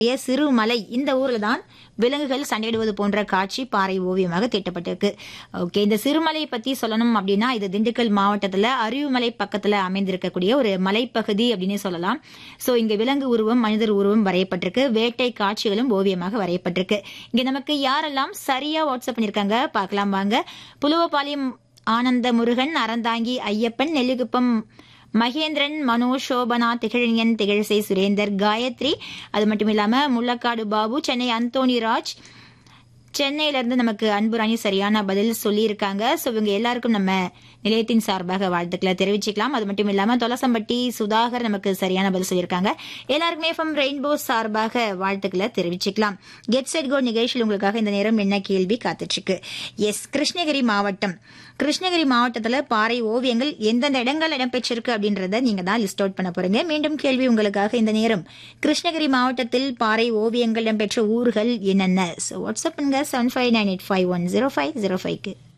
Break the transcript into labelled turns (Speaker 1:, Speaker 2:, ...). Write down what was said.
Speaker 1: சிறுமலை இந்த ஊர்ல தான் விலங்குகள் சண்டையிடுவது போன்ற காட்சி பாறை ஓவியமாக தீட்டப்பட்டிருக்கு ஓகே இந்த சிறுமலை பத்தி சொல்லணும் அப்படின்னா இது திண்டுக்கல் மாவட்டத்துல அருவிமலை பக்கத்துல அமைந்திருக்கக்கூடிய ஒரு மலைப்பகுதி அப்படின்னு சொல்லலாம் சோ இங்க விலங்கு உருவம் மனிதர் உருவம் வரையப்பட்டிருக்கு வேட்டை காட்சிகளும் ஓவியமாக வரையப்பட்டிருக்கு இங்க நமக்கு யாரெல்லாம் சரியா வாட்ஸ்அப் பண்ணிருக்காங்க பார்க்கலாம் வாங்க புலுவபாளையம் ஆனந்த முருகன் அறந்தாங்கி ஐயப்பன் நெல்லிக்குப்பம் மகேந்திரன் மனோ சோபனா திகழனியன் திகழ்சை சுரேந்தர் காயத்ரி அது மட்டும் இல்லாம முள்ளக்காடு பாபு சென்னை அந்தோணி ராஜ் சென்னையில இருந்து நமக்கு அன்புராணி சரியான பதில் சொல்லியிருக்காங்க ஸோ இவங்க எல்லாருக்கும் நம்ம நிலையத்தின் சார்பாக வாழ்த்துக்களை தெரிவிச்சுக்கலாம் அது மட்டும் இல்லாம தொலசம்பட்டி சுதாகர் நமக்கு சரியான பதில் சொல்லியிருக்காங்க எல்லாருக்குமே எஃப்எம் ரெயின்போ சார்பாக வாழ்த்துக்களை தெரிவிச்சுக்கலாம் கெட் செட் கோ நிகழ்ச்சியில் உங்களுக்காக இந்த நேரம் என்ன கேள்வி காத்துட்டு இருக்கு எஸ் கிருஷ்ணகிரி மாவட்டம் கிருஷ்ணகிரி மாவட்டத்துல பாறை ஓவியங்கள் எந்தெந்த இடங்கள் இடம்பெற்றிருக்கு அப்படின்றத நீங்க தான் லிஸ்ட் அவுட் பண்ண போறீங்க மீண்டும் கேள்வி உங்களுக்காக இந்த நேரம் கிருஷ்ணகிரி மாவட்டத்தில் பாறை ஓவியங்கள் இடம்பெற்ற ஊர்கள் என்னென்ன வாட்ஸ்அப் பண்ணுங்க seven five nine eight five one zero five zero ஃபைவ்க்கு